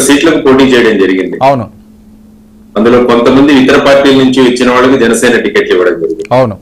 సీట్లకు పోటీ చేయడం జరిగింది అవును అందులో కొంతమంది ఇతర పార్టీల నుంచి ఇచ్చిన వాళ్ళకి జనసేన టికెట్లు ఇవ్వడం జరిగింది అవును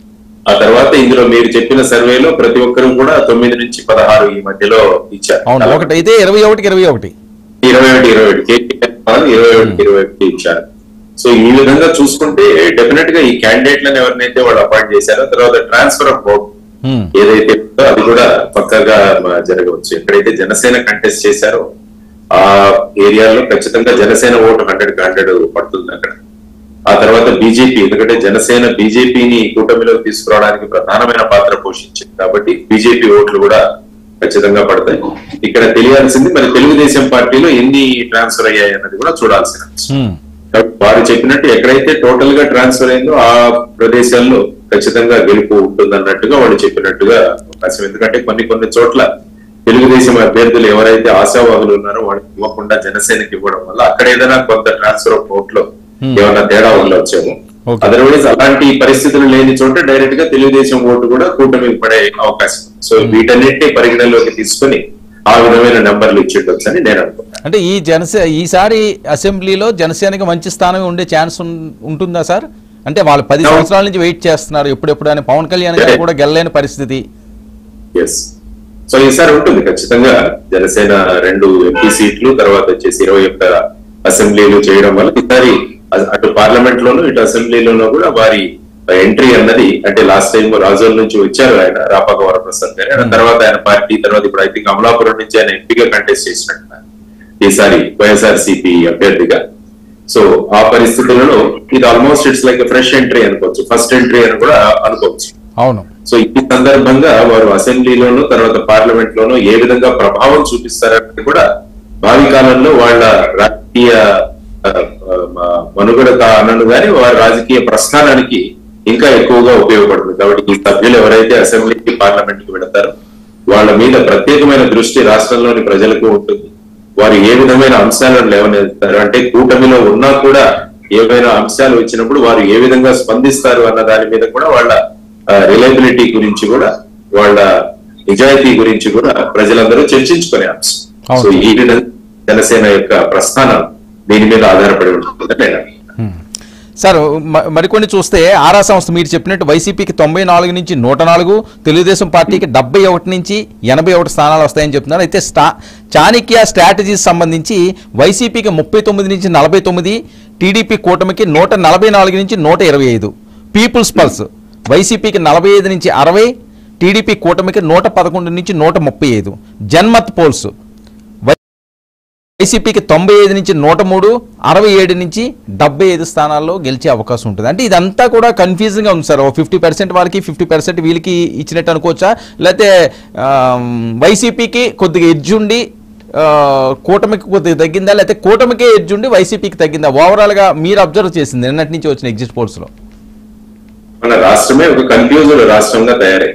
ఆ తర్వాత ఇందులో మీరు చెప్పిన సర్వేలో ప్రతి ఒక్కరు కూడా తొమ్మిది నుంచి పదహారు ఈ మధ్యలో ఇచ్చారు అవును ఒకటి అయితే ఇరవై ఒకటికి ఇరవై ఒకటి ఇరవై ఒకటి ఇరవై ఒకటి కేటీఆర్ వాళ్ళు ఇరవై ఒకటి ఇరవై ఒకటి ఇచ్చారు సో ఈ విధంగా చూసుకుంటే డెఫినెట్ గా ఈ క్యాండిడేట్లను ఎవరినైతే వాళ్ళు అపాయింట్ చేశారో తర్వాత ట్రాన్స్ఫర్ ఆఫ్ ఓట్ ఉమ్, ఏదైతే ఉందో అది కూడా పక్కగా మ- జరగవచ్చు ఎక్కడైతే జనసేన కంటెస్ట్ చేశారో ఆ ఏరియాలో ఖచ్చితంగా జనసేన ఓటు హండ్రెడ్ హండ్రెడ్ పడుతుంది అక్కడ ఆ తర్వాత బీజేపీ ఎందుకంటే జనసేన బీజేపీని కూటమిలోకి తీసుకురావడానికి ప్రధానమైన పాత్ర పోషించింది కాబట్టి బీజేపీ ఓట్లు కూడా ఖచ్చితంగా పడతాయి ఇక్కడ తెలియాల్సింది మరి తెలుగుదేశం పార్టీలో ఎన్ని ట్రాన్స్ఫర్ అయ్యాయి అన్నది కూడా చూడాల్సిన అంశం. ఉమ్, కాబట్టి వారు చెప్పినట్టు ఎక్కడైతే టోటల్ గా ట్రాన్స్ఫర్ అయిందో ఆ ప్రదేశాల్లో ఖచ్చితంగా గెలుపు ఉంటుందన్నట్టుగా వాళ్ళు చెప్పినట్టుగా అవకాశం ఎందుకంటే కొన్ని కొన్ని చోట్ల తెలుగుదేశం అభ్యర్థులు ఎవరైతే ఆశావాదులు ఉన్నారో వాళ్ళకి ఇవ్వకుండా జనసేనకి ఇవ్వడం వల్ల అక్కడ ఏదైనా కొంత ట్రాన్స్ఫర్ ఆఫ్ ఓట్లో Hmm. ఏమైనా తేడా ఉండొచ్చేమో Okay. అదర్వైజ్ అలాంటి పరిస్థితులు లేని చోట డైరెక్ట్ గా తెలుగుదేశం ఓటు కూడా కూటమికి పడే అవకాశం ఉంది. సో వీటన్నిటిని పరిగణలోకి తీసుకొని ఆ విధమైన నెంబర్లు ఇచ్చిండొచ్చు అని నేను అనుకుంటున్నాను అంటే ఈ జనసే ఈసారి అసెంబ్లీలో జనసేనకి మంచి స్థానం ఉండే ఛాన్స్ ఉం- ఉంటుందా సార్ అంటే వాళ్ళు పది అవును. సంవత్సరాల నుంచి వెయిట్ చేస్తున్నారు ఎప్పుడెప్పుడు అని పవన్ కళ్యాణ్ గారు కూడా గెలలేని పరిస్థితి ఎస్ సో ఈసారి ఉంటుంది ఖచ్చితంగా జనసేన రెండు ఎంపీ సీట్లు తర్వాత వచ్చేసి ఇరవై ఒక్క అసెంబ్లీలు చేయడం వల్ల ఈసారి అ- అటు పార్లమెంట్ లోను ఇటు అసెంబ్లీలోనూ కూడా వారి ఎంట్రీ అన్నది అంటే లాస్ట్ టైం రాజోల్ నుంచి వచ్చారు ఆయన రాపాక వరప్రసాద్ గారు ఆయన తర్వాత ఆయన పార్టీ తర్వాత ఇప్పుడు ఐ థింక్ అమలాపురం నుంచి ఆయన ఎంపీగా కంటెస్ట్ చేసినట్టున్నారు ఈసారి వైఎస్ఆర్ సిపి అభ్యర్థిగా సో ఆ పరిస్థితులలో ఇది almost it's like fresh entry అనుకోవచ్చు ఫస్ట్ ఎంట్రీ అని కూడా అనుకోవచ్చు అవును సో ఈ సందర్భంగా వారు అసెంబ్లీలోను తర్వాత పార్లమెంట్ లోను ఏ విధంగా ప్రభావం చూపిస్తారని కూడా భావి కాలంలో వాళ్ళ రాజకీయ ఆ, ఆ, మ- మనుగడ అనను గాని వారి రాజకీయ ప్రస్థానానికి ఇంకా ఎక్కువగా ఉపయోగపడుతుంది కాబట్టి ఈ సభ్యులు ఎవరైతే అసెంబ్లీకి పార్లమెంట్ కి వెళతారో వాళ్ళ మీద ప్రత్యేకమైన దృష్టి రాష్ట్రంలోని ప్రజలకు ఉంటుంది వారు ఏ విధమైన అంశాలను లేవనెత్తారు అంటే కూటమిలో ఉన్నా కూడా ఏవైనా అంశాలు వచ్చినప్పుడు వారు ఏ విధంగా స్పందిస్తారు అన్న దాని మీద కూడా వాళ్ళ రిలయబిలిటీ గురించి కూడా వాళ్ళ నిజాయితీ గురించి కూడా ప్రజలందరూ చర్చించుకునే అంశం అవును. సో ఈ విధంగా జనసేన యొక్క ప్రస్థానం దీని మీద ఆధారపడి ఉంటుందని నేను అనుకుంటున్నాను. హ్మ్. సార్ మ- మరికొన్ని చూస్తే ఆరా సంస్థ మీరు చెప్పినట్టు వైసీపీకి తొంభై నాలుగు నుంచి నూట నాలుగు తెలుగుదేశం పార్టీకి డెబ్బై ఒకటి నుంచి ఎనభై ఒకటి స్థానాలు వస్తాయని చెప్తున్నారు అయితే స్టా చాణక్య స్ట్రాటజీస్ సంబంధించి వైసీపీకి ముప్పై తొమ్మిది నుంచి నలభై తొమ్మిది టీడీపీ కూటమికి నూట నలభై నాలుగు నుంచి నూట ఇరవై ఐదు పీపుల్స్ పల్స్ వైసీపీకి నలభై ఐదు నుంచి అరవై టీడీపీ కూటమికి నూట పదకొండు నుంచి నూట ముప్పై ఐదు జన్మత్ పోల్స్ వైసీపీకి తొంభై ఐదు నుంచి నూట మూడు అరవై ఏడు నుంచి డెబ్బై ఐదు స్థానాల్లో గెలిచే అవకాశం ఉంటుంది అంటే ఇదంతా కూడా కన్ఫ్యూజింగ్గా ఉంది సార్ ఫిఫ్టీ పర్సెంట్ వాళ్ళకి ఫిఫ్టీ పర్సెంట్ వీళ్ళకి ఇచ్చినట్టు అనుకోవచ్చా లేకపోతే వైసీపీకి కొద్దిగా ఎడ్జ్ ఉండి ఆ, కూటమికి కొద్దిగా తగ్గిందా లేకపోతే కూటమికే ఎడ్జ్ ఉండి వైసీపీకి తగ్గిందా ఓవరాల్గా మీరు అబ్జర్వ్ చేసింది నిన్నటి నుంచి వచ్చిన ఎగ్జిట్ పోల్స్లో మన రాష్ట్రమే ఒక కన్ఫ్యూజ్డ్ రాష్ట్రంగా తయారై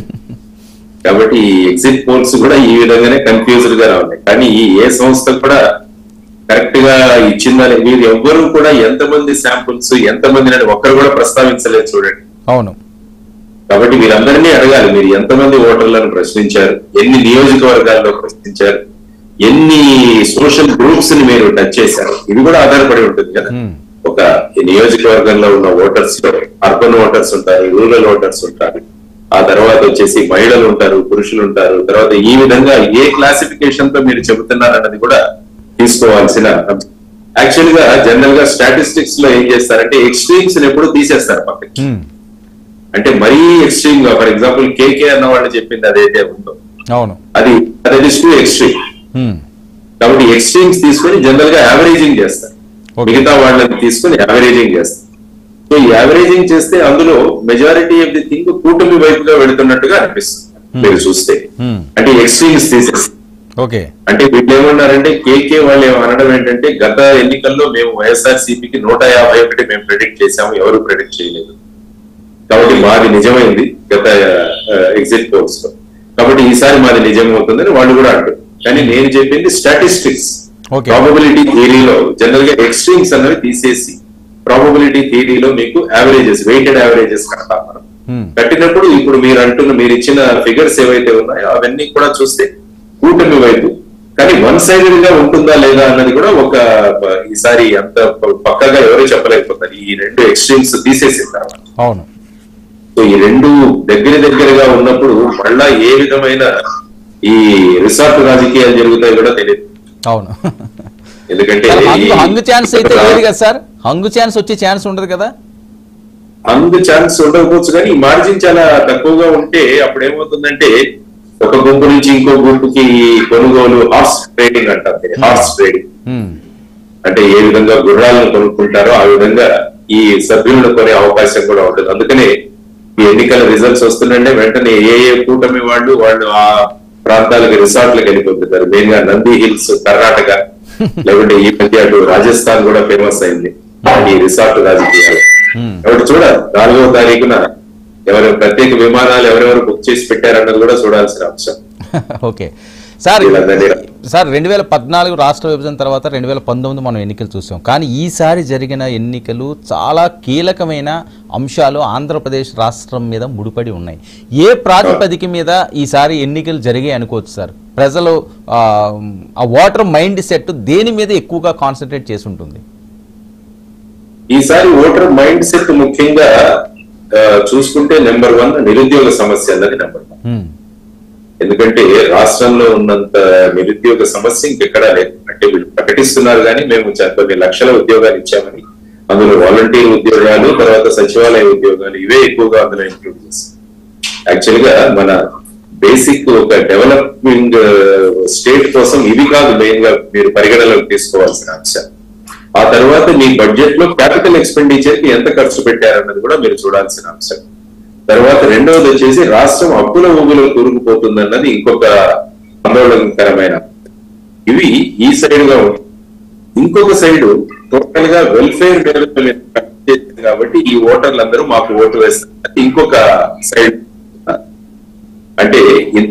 కాబట్టి ఈ ఎగ్జిట్ పోల్స్ కూడా ఈ విధంగానే కన్ఫ్యూజ్డ్ గా ఉన్నాయి కానీ ఈ ఏ సంస్థ కూడా కరెక్ట్ గా ఇచ్చిందని మీరు ఎవ్వరూ కూడా ఎంతమంది శాంపుల్స్ ఎంతమంది అని ఒక్కరు కూడా ప్రస్తావించలేదు చూడండి అవును కాబట్టి మీరందరినీ అడగాలి మీరు ఎంతమంది ఓటర్లను ప్రశ్నించారు ఎన్ని నియోజకవర్గాల్లో ప్రశ్నించారు ఎన్ని సోషల్ గ్రూప్స్ ని మీరు టచ్ చేశారు ఇది కూడా ఆధారపడి ఉంటుంది కదా Hmm. ఒక ఈ నియోజకవర్గంలో ఉన్న ఓటర్స్ లో అర్బన్ ఓటర్స్ ఉంటారు రూరల్ ఓటర్స్ ఉంటారు ఆ తర్వాత వచ్చేసి మహిళలు ఉంటారు పురుషులు ఉంటారు తర్వాత ఈ విధంగా ఏ క్లాసిఫికేషన్ తో మీరు చెబుతున్నారు అన్నది కూడా తీసుకోవాల్సిన యాక్చువల్ గా జనరల్ గా స్టాటిస్టిక్స్ లో ఏం చేస్తారంటే ఎక్స్ట్రీమ్స్ ఎప్పుడు తీసేస్తారు పక్కకి హ్మ్. అంటే మరీ ఎక్స్ట్రీమ్ గా ఫర్ ఎగ్జాంపుల్ కేకే అన్న వాళ్ళు చెప్పింది అదైతే ఉందో అవును అది అది ఇస్ టూ ఎక్స్ట్రీమ్ హ్మ్. కాబట్టి ఎక్స్ట్రీమ్స్ తీసుకొని జనరల్ గా యావరేజింగ్ చేస్తారు Okay. మిగతా వాళ్ళని తీసుకొని యావరేజింగ్ చేస్తారు సో ఈ యావరేజింగ్ చేస్తే అందులో మెజారిటీ ఆఫ్ ది థింగ్ కూటమి వైపుగా వెళుతున్నట్టుగా అనిపిస్తుంది మీరు చూస్తే హ్మ్. అంటే ఎక్స్ట్రీమ్స్ తీసేస్తారు ఓకే అంటే వీళ్ళు ఏమన్నారంటే కేకే వాళ్ళు ఏమో అనడం ఏంటంటే గత ఎన్నికల్లో మేము వైఎస్ఆర్ సిపికి నూట యాభై ఒకటి మేము ప్రెడిక్ట్ చేశాము ఎవరు ప్రెడిక్ట్ చేయలేదు కాబట్టి మాది నిజమైంది గత ఎగ్జిట్ పోల్స్ లో కాబట్టి ఈసారి మాది నిజం అవుతుందని వాళ్ళు కూడా అంటారు కానీ నేను చెప్పింది స్టాటిస్టిక్స్ Okay. ప్రాబబిలిటీ థియరీలో జనరల్ గా ఎక్స్ట్రీమ్స్ అన్నవి తీసేసి ప్రాబబిలిటీ థియరీలో మీకు యావరేజెస్ వెయిటెడ్ యావరేజెస్ కడతాం మనం హ్మ్. కట్టినప్పుడు ఇప్పుడు మీరు అంటున్న మీరు ఇచ్చిన ఫిగర్స్ ఏవైతే ఉన్నాయో అవన్నీ కూడా చూస్తే కూటమి వైపు కానీ వన్ సైడెడ్ గా ఉంటుందా లేదా అన్నది కూడా ఒక ప- ఈసారి అంత ప- పక్కగా ఎవరు చెప్పలేకపోతారు ఈ రెండు ఎక్స్ట్రీమ్స్ తీసేసిన తర్వాత అవును సో ఈ రెండు దగ్గర దగ్గరగా ఉన్నప్పుడు మళ్ళా ఏ విధమైన ఈ రిసార్ట్ రాజకీయాలు జరుగుతాయి కూడా తెలియదు అవును ఎందుకంటే సార్, హంగు ఈ- హంగు ఛాన్స్ అయితే లేదు కదా సార్ హంగు ఛాన్స్ వచ్చే ఛాన్స్ ఉండదు కదా అందు ఛాన్స్ ఉండకపోవచ్చు కానీ మార్జిన్ చాలా తక్కువగా ఉంటే అప్పుడు ఏమవుతుందంటే ఒక గుంపు నుంచి ఇంకో గుంపుకి కొనుగోలు హార్స్ ట్రేడింగ్ అంటారు హార్స్ ట్రేడింగ్ ఉమ్, అంటే ఏ విధంగా గుర్రాలను కొనుక్కుంటారో ఆ విధంగా ఈ సభ్యులను కొనే అవకాశం కూడా ఉంటుంది అందుకనే ఈ ఎన్నికల రిజల్ట్స్ వస్తుందంటే వెంటనే ఏ ఏ కూటమి వాళ్ళు వాళ్ళు ఆ ప్రాంతాలకు రిసార్ట్లకు వెళ్ళిపోతుంటారు మెయిన్ గా నంది హిల్స్ కర్ణాటక లేకుంటే ఈ మధ్య అటు రాజస్థాన్ కూడా ఫేమస్ అయింది ఈ రిసార్ట్ రాజకీయాలు ఉమ్. కాబట్టి చూడాలి నాలుగవ తారీఖున ఎవరు ప్రత్యేక విమానాలు ఎవరెవరు బుక్ చేసి పెట్టారన్నది కూడా చూడాల్సిన అంశం ఓకే సార్ వీళ్ళందరినీ సార్ రెండు వేల పద్నాలుగు రాష్ట్ర విభజన తర్వాత రెండు వేల పంతొమ్మిది మనం ఎన్నికలు చూసాం కానీ ఈసారి జరిగిన ఎన్నికలు చాలా కీలకమైన అంశాలు ఆంధ్రప్రదేశ్ రాష్ట్రం మీద ముడిపడి ఉన్నాయి ఏ ప్రాతిపదిక మీద ఈసారి ఎన్నికలు జరిగాయి అనుకోవచ్చు సార్ ప్రజలు ఆ, ఆ ఓటర్ మైండ్ సెట్ దేని మీద ఎక్కువగా కాన్సన్ట్రేట్ చేసి ఉంటుంది ఈసారి ఓటర్ మైండ్ సెట్ ముఖ్యంగా ఆ, చూసుకుంటే నెంబర్ వన్ నిరుద్యోగ సమస్య అన్నది నెంబర్ వన్ ఉమ్, ఎందుకంటే రాష్ట్రంలో ఉన్నంత నిరుద్యోగ సమస్య ఇంకెక్కడా లేదు అంటే వీళ్ళు ప్రకటిస్తున్నారు కానీ మేము చ- కొన్ని లక్షల ఉద్యోగాలు ఇచ్చామని అందులో వాలంటీర్ ఉద్యోగాలు తర్వాత సచివాలయ ఉద్యోగాలు ఇవే ఎక్కువగా అందులో ఇంక్లూడ్ చేస్తాం యాక్చువల్ గా మన బేసిక్ ఒక డెవలపింగ్ స్టేట్ కోసం ఇవి కాదు మెయిన్ గా మీరు పరిగణలోకి తీసుకోవాల్సిన అంశం ఆ తర్వాత మీ బడ్జెట్ లో క్యాపిటల్ ఎక్స్పెండిచర్ కి ఎంత ఖర్చు పెట్టారన్నది కూడా మీరు చూడాల్సిన అంశం తర్వాత రెండవది వచ్చేసి రాష్ట్రం అప్పుల ఊబిలో కూరుకుపోతుందన్నది ఇంకొక ఆందోళనకరమైన ఇవి ఈ సైడ్ గా ఉంటాయి ఇంకొక సైడ్ టోటల్ గా వెల్ఫేర్ డెవలప్మెంట్ చేసింది కాబట్టి ఈ ఓటర్లందరూ మాకు ఓటు వేస్తారు ఇంకొక సైడ్ అంటే ఇంత